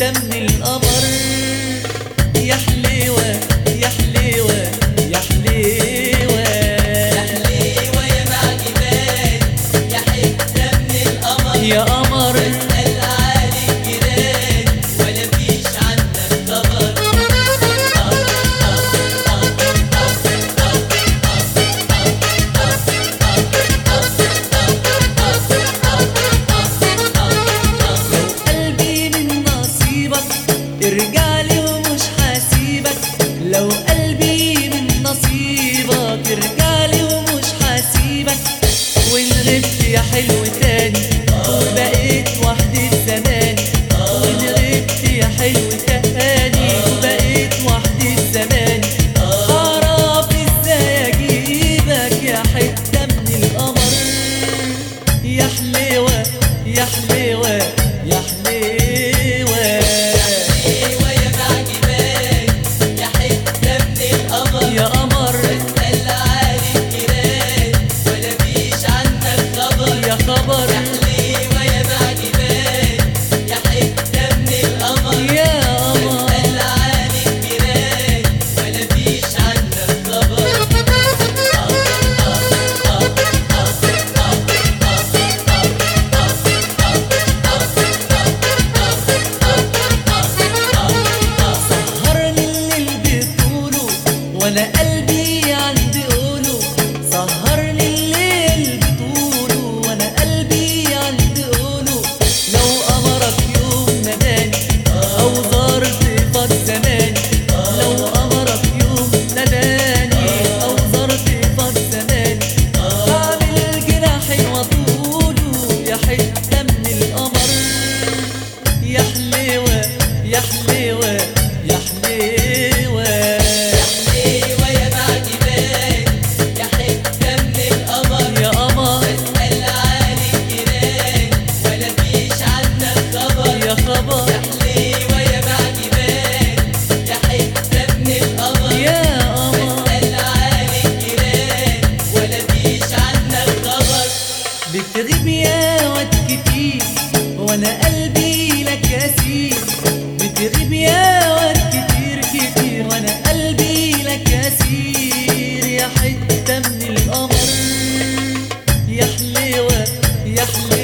حتة من القمر يا حليوة يا حليوة يا حليوة يا حليوة يا معجبات يا حتة من القمر يا قمر اسأل على الجيران ولا فيش عنك خبر قلبي من نصيبك ارجع لي ومش حاسيبك لو قلبي من نصيبك ارجع لي ومش حاسيبك وان غبت يا حلو تاني وبقيت وحدة زمان وان غبت يا حلو تاني وبقيت وحدة زمان هعرف ازاي اجيبك يا حتة من القمر يا حليوة يا حليوة يا حليوة حليوة يا معجبات يا حتة من القمر يا قمر اسأل على الجيران ولا فيش عنك خبر يا خبر يا حليوة يا معجبات يا حتة من القمر يا قمر اسأل على الجيران ولا فيش عنك خبر سهرني الليل بطوله وانا قلبي عندي قوله سهرني الليل بطوله وانا قلبي عندي قوله لو قمرك يوم نداني او زارت فات زماني لو قمرك يوم نداني او زارت فات زماني هعمل جناحي وطوله يا حته من القمر يا حليوة يا حليوة يا حليوة حليوة يا معجبات يا حتة من القمر يا قمر اسأل على الجيران ولا فيش عنك خبر يا خبر حليوة يا معجبات يا حتة من القمر يا قمر اسأل على الجيران ولا فيش عنك خبر بتغيب يا واد كتير وانا قلبي لك يسير بتغيب يا واد كتير كتير وانا قلبي لك يسير يا حتة من القمر يا حليوة يا حليوة